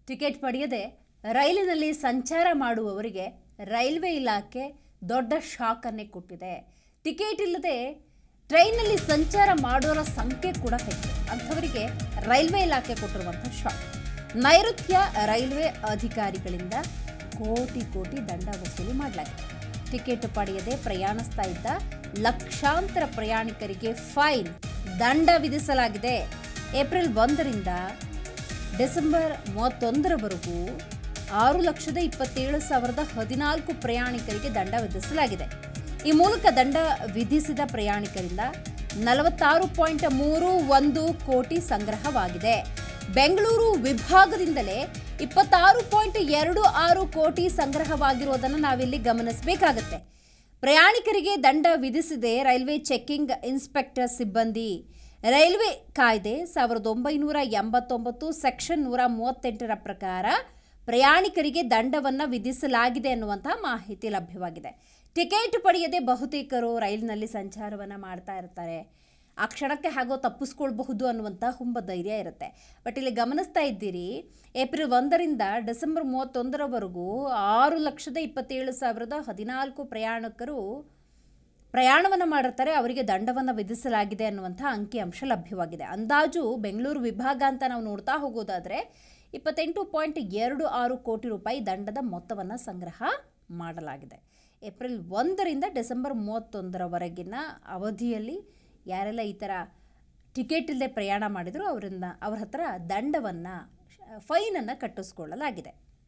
ticket ಪಡೆಯದೆ ರೈಲಿನಲ್ಲಿ ಸಂಚಾರ ಮಾಡುವವರಿಗೆ ರೈಲ್ವೆ ಇಲಾಖೆ ದೊಡ್ಡ ಶಾಕನ್ನೇ ಕೊಟ್ಟಿದೆ ಟಿಕೆಟ್ ಇಲ್ಲದೆ ಟ್ರೈನಲ್ಲಿ ಸಂಚಾರ ಮಾಡೋರ ಸಂಖ್ಯೆ ಕೂಡ ಹೆಚ್ಚು ಅಂಥವರಿಗೆ ರೈಲ್ವೆ ಇಲಾಖೆ ಕೊಟ್ಟಿರುವಂಥ ಶಾಕ್ ನೈಋತ್ಯ ರೈಲ್ವೆ ಅಧಿಕಾರಿಗಳಿಂದ ಕೋಟಿ ಕೋಟಿ ದಂಡ ವಸೂಲಿ ಮಾಡಲಾಗಿದೆ ಟಿಕೆಟ್ ಪಡೆಯದೆ ಪ್ರಯಾಣಿಸ್ತಾ ಇದ್ದ ಲಕ್ಷಾಂತರ ಪ್ರಯಾಣಿಕರಿಗೆ ಫೈನ್ ದಂಡ ವಿಧಿಸಲಾಗಿದೆ ಏಪ್ರಿಲ್ ಒಂದರಿಂದ ಡಿಸೆಂಬರ್ ಮೂವತ್ತೊಂದರವರೆಗೂ ಆರು ಲಕ್ಷದ ಇಪ್ಪತ್ತೇಳು ಸಾವಿರದ ಹದಿನಾಲ್ಕು ಪ್ರಯಾಣಿಕರಿಗೆ ದಂಡ ವಿಧಿಸಲಾಗಿದೆ ಈ ಮೂಲಕ ದಂಡ ವಿಧಿಸಿದ ಪ್ರಯಾಣಿಕರಿಂದ ನಲವತ್ತಾರು ಪಾಯಿಂಟ್ ಮೂರು ಒಂದು ಕೋಟಿ ಸಂಗ್ರಹವಾಗಿದೆ ಬೆಂಗಳೂರು ವಿಭಾಗದಿಂದಲೇ ಇಪ್ಪತ್ತಾರು ಪಾಯಿಂಟ್ ಎರಡು ಆರು ಕೋಟಿ ಸಂಗ್ರಹವಾಗಿರೋದನ್ನು ನಾವಿಲ್ಲಿ ಗಮನಿಸಬೇಕಾಗತ್ತೆ ಪ್ರಯಾಣಿಕರಿಗೆ ದಂಡ ವಿಧಿಸಿದೆ ರೈಲ್ವೆ ಚೆಕ್ಕಿಂಗ್ ಇನ್ಸ್ಪೆಕ್ಟರ್ ಸಿಬ್ಬಂದಿ ರೈಲ್ವೆ ಕಾಯ್ದೆ ಸಾವಿರದ ಒಂಬೈನೂರ ಎಂಬತ್ತೊಂಬತ್ತು ಸೆಕ್ಷನ್ ನೂರ ಮೂವತ್ತೆಂಟರ ಪ್ರಕಾರ ಪ್ರಯಾಣಿಕರಿಗೆ ದಂಡವನ್ನು ವಿಧಿಸಲಾಗಿದೆ ಅನ್ನುವಂಥ ಮಾಹಿತಿ ಲಭ್ಯವಾಗಿದೆ ಟಿಕೆಟ್ ಪಡೆಯದೆ ಬಹುತೇಕರು ರೈಲಿನಲ್ಲಿ ಸಂಚಾರವನ್ನು ಮಾಡ್ತಾ ಇರ್ತಾರೆ ಆ ಕ್ಷಣಕ್ಕೆ ಹಾಗೋ ತಪ್ಪಿಸ್ಕೊಳ್ಬಹುದು ಅನ್ನುವಂಥ ಹುಂಬ ಧೈರ್ಯ ಇರುತ್ತೆ ಬಟ್ ಇಲ್ಲಿ ಗಮನಿಸ್ತಾ ಇದ್ದೀರಿ ಏಪ್ರಿಲ್ ಒಂದರಿಂದ ಡಿಸೆಂಬರ್ ಮೂವತ್ತೊಂದರವರೆಗೂ ಆರು ಲಕ್ಷದ ಇಪ್ಪತ್ತೇಳು ಸಾವಿರದ ಹದಿನಾಲ್ಕು ಪ್ರಯಾಣಿಕರು ಪ್ರಯಾಣವನ್ನು ಮಾಡಿರ್ತಾರೆ ಅವರಿಗೆ ದಂಡವನ್ನು ವಿಧಿಸಲಾಗಿದೆ ಅನ್ನುವಂಥ ಅಂಕಿಅಂಶ ಲಭ್ಯವಾಗಿದೆ ಅಂದಾಜು ಬೆಂಗಳೂರು ವಿಭಾಗ ಅಂತ ನಾವು ನೋಡ್ತಾ ಹೋಗೋದಾದರೆ ಇಪ್ಪತ್ತೆಂಟು ಪಾಯಿಂಟ್ ಎರಡು ಆರು ಕೋಟಿ ರೂಪಾಯಿ ದಂಡದ ಮೊತ್ತವನ್ನು ಸಂಗ್ರಹ ಮಾಡಲಾಗಿದೆ ಏಪ್ರಿಲ್ ಒಂದರಿಂದ ಡಿಸೆಂಬರ್ ಮೂವತ್ತೊಂದರವರೆಗಿನ ಅವಧಿಯಲ್ಲಿ ಯಾರೆಲ್ಲ ಈ ಥರ ಟಿಕೆಟ್ ಇಲ್ಲದೆ ಪ್ರಯಾಣ ಮಾಡಿದರೂ ಅವರಿಂದ ಅವ್ರ ಹತ್ರ ದಂಡವನ್ನು ಫೈನನ್ನು ಕಟ್ಟಿಸ್ಕೊಳ್ಳಲಾಗಿದೆ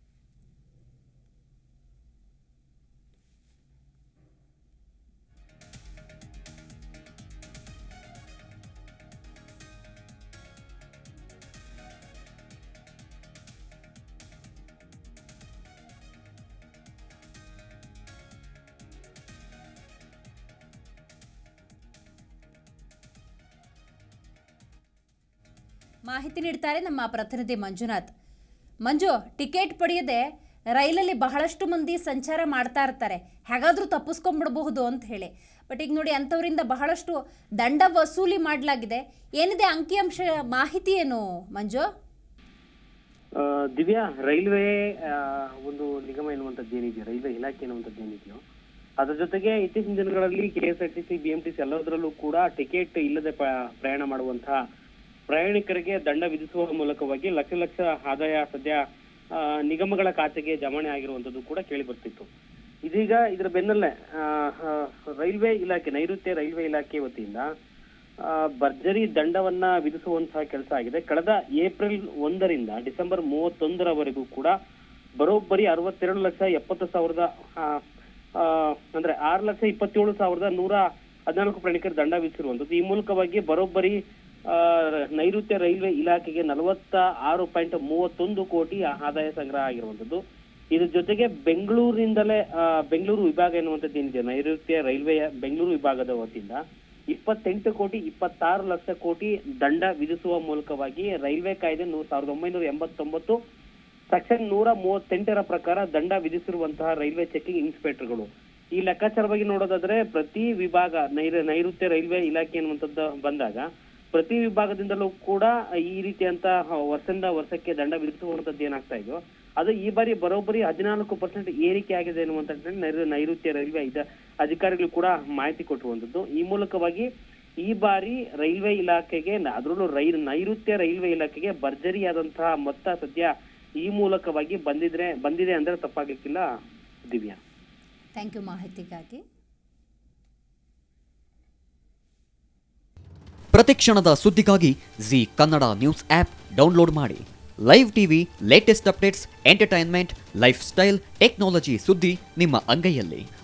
ಮಾಹಿತಿ ನೀಡ್ತಾರೆ ನಮ್ಮ ಪ್ರತಿನಿಧಿ ಮಂಜುನಾಥ್ ಮಂಜು ಟಿಕೆಟ್ ಪಡೆಯದೆ ರೈಲಲ್ಲಿ ಬಹಳಷ್ಟು ಮಂದಿ ಸಂಚಾರ ಮಾಡ್ತಾ ಇರ್ತಾರೆ ಹೇಗಾದರೂ ತಪ್ಪಿಸ್ಕೊಂಡ್ಬಿಡಬಹುದು ಅಂತ ಹೇಳಿ ಬಟ್ ಈಗ ನೋಡಿ ಅಂಥವರಿಂದ ಬಹಳಷ್ಟು ದಂಡ ವಸೂಲಿ ಮಾಡಲಾಗಿದೆ ಏನಿದೆ ಅಂಕಿಅಂಶ ಮಾಹಿತಿ ಏನು ಮಂಜು ಆ, ದಿವ್ಯಾ ರೈಲ್ವೆ ಆ, ಒಂದು ನಿಗಮ ಎನ್ನುವಂಥದ್ದು ಏನಿದೆಯೋ ರೈಲ್ವೆ ಇಲಾಖೆ ಎನ್ನುವಂಥದ್ದು ಏನಿದೆಯೋ ಅದ್ರ ಜೊತೆಗೆ ಇತ್ತೀಚಿನ ದಿನಗಳಲ್ಲಿ K S R T C B M T C ಎಲ್ಲದರಲ್ಲೂ ಕೂಡ ಟಿಕೆಟ್ ಇಲ್ಲದೆ ಪ- ಪ್ರಯಾಣ ಮಾಡುವಂತಹ ಪ್ರಯಾಣಿಕರಿಗೆ ದಂಡ ವಿಧಿಸುವ ಮೂಲಕವಾಗಿ ಲಕ್ಷ ಲಕ್ಷ ಆದಾಯ ಸದ್ಯ ಆ, ನಿಗಮಗಳ ಖಾತೆಗೆ ಜಮಾವಣೆ ಆಗಿರುವಂತದ್ದು ಕೂಡ ಕೇಳಿ ಬರ್ತಿತ್ತು ಇದೀಗ ಇದರ ಬೆನ್ನಲ್ಲೇ ಆ, ಆ, ರೈಲ್ವೆ ಇಲಾಖೆ ನೈಋತ್ಯ ರೈಲ್ವೆ ಇಲಾಖೆ ವತಿಯಿಂದ ಆ, ಭರ್ಜರಿ ದಂಡವನ್ನ ವಿಧಿಸುವಂತಹ ಕೆಲಸ ಆಗಿದೆ ಕಳೆದ ಏಪ್ರಿಲ್ ಒಂದರಿಂದ ಡಿಸೆಂಬರ್ ಮೂವತ್ತೊಂದರವರೆಗೂ ಕೂಡ ಬರೋಬ್ಬರಿ ಅರವತ್ತೆರಡು ಲಕ್ಷ ಎಪ್ಪತ್ತು ಸಾವಿರದ ಆ, ಆ, ಅಂದ್ರೆ ಆರು ಲಕ್ಷ ಇಪ್ಪತ್ತೇಳು ಸಾವಿರದ ನೂರ ಹದಿನಾಲ್ಕು ಪ್ರಯಾಣಿಕರು ದಂಡ ವಿಧಿಸಿರುವಂತದ್ದು ಈ ಮೂಲಕವಾಗಿ ಬರೋಬ್ಬರಿ ಆ, ನೈಋತ್ಯ ರೈಲ್ವೆ ಇಲಾಖೆಗೆ ನಲವತ್ತ ಆರು ಪಾಯಿಂಟ್ ಮೂವತ್ತೊಂದು ಕೋಟಿ ಆದಾಯ ಸಂಗ್ರಹ ಆಗಿರುವಂತದ್ದು ಇದ್ರ ಜೊತೆಗೆ ಬೆಂಗಳೂರಿನಿಂದಲೇ ಆ, ಬೆಂಗಳೂರು ವಿಭಾಗ ಎನ್ನುವಂಥದ್ದು ಏನಿದೆ ನೈಋತ್ಯ ರೈಲ್ವೆಯ ಬೆಂಗಳೂರು ವಿಭಾಗದ ವತಿಯಿಂದ ಇಪ್ಪತ್ತೆಂಟು ಕೋಟಿ ಇಪ್ಪತ್ತಾರು ಲಕ್ಷ ಕೋಟಿ ದಂಡ ವಿಧಿಸುವ ಮೂಲಕವಾಗಿ ರೈಲ್ವೆ ಕಾಯ್ದೆ ನೂ- ಸಾವಿರದ ಒಂಬೈನೂರ ಎಂಬತ್ತೊಂಬತ್ತು ಸೆಕ್ಷನ್ ನೂರ ಮೂವತ್ತೆಂಟರ ಪ್ರಕಾರ ದಂಡ ವಿಧಿಸಿರುವಂತಹ ರೈಲ್ವೆ ಚೆಕಿಂಗ್ ಇನ್ಸ್ಪೆಕ್ಟರ್ಗಳು ಈ ಲೆಕ್ಕಾಚಾರವಾಗಿ ನೋಡೋದಾದ್ರೆ ಪ್ರತಿ ವಿಭಾಗ ನೈರ ನೈಋತ್ಯ ರೈಲ್ವೆ ಇಲಾಖೆ ಅನ್ನುವಂಥದ್ದು ಬಂದಾಗ ಪ್ರತಿ ವಿಭಾಗದಿಂದಲೂ ಕೂಡ ಈ ರೀತಿಯಂತ ವರ್ಷದಿಂದ ವರ್ಷಕ್ಕೆ ದಂಡ ವಿಧಿಸುವಂತದ್ದು ಏನಾಗ್ತಾ ಇದೆಯೋ ಅದು ಈ ಬಾರಿ ಬರೋಬ್ಬರಿ ಹದಿನಾಲ್ಕು ಪರ್ಸೆಂಟ್ ಏರಿಕೆ ಆಗಿದೆ ಅನ್ನುವಂಥ ನೈಋ- ನೈಋತ್ಯ ರೈಲ್ವೆ ಇದ ಅಧಿಕಾರಿಗಳು ಕೂಡ ಮಾಹಿತಿ ಕೊಟ್ಟಿರುವಂತದ್ದು ಈ ಮೂಲಕವಾಗಿ ಈ ಬಾರಿ ರೈಲ್ವೆ ಇಲಾಖೆಗೆ ಅದರಲ್ಲೂ ರೈಲ್ ನೈಋತ್ಯ ರೈಲ್ವೆ ಇಲಾಖೆಗೆ ಭರ್ಜರಿಯಾದಂತಹ ಮೊತ್ತ ಸದ್ಯ ಈ ಮೂಲಕವಾಗಿ ಬಂದಿದ್ರೆ ಬಂದಿದೆ ಅಂದ್ರೆ ತಪ್ಪಾಗ್ಲಿಕ್ಕಿಲ್ಲ ದಿವ್ಯಾ ಥ್ಯಾಂಕ್ ಯು ಮಾಹಿತಿಗಾಗಿ ಪ್ರತಿಕ್ಷಣದ ಸುದ್ದಿಗಾಗಿ Zee Kannada news app download ಮಾಡಿ live TV latest updates entertainment lifestyle technology ಸುದ್ದಿ ನಿಮ್ಮ ಅಂಗೈಯಲ್ಲಿ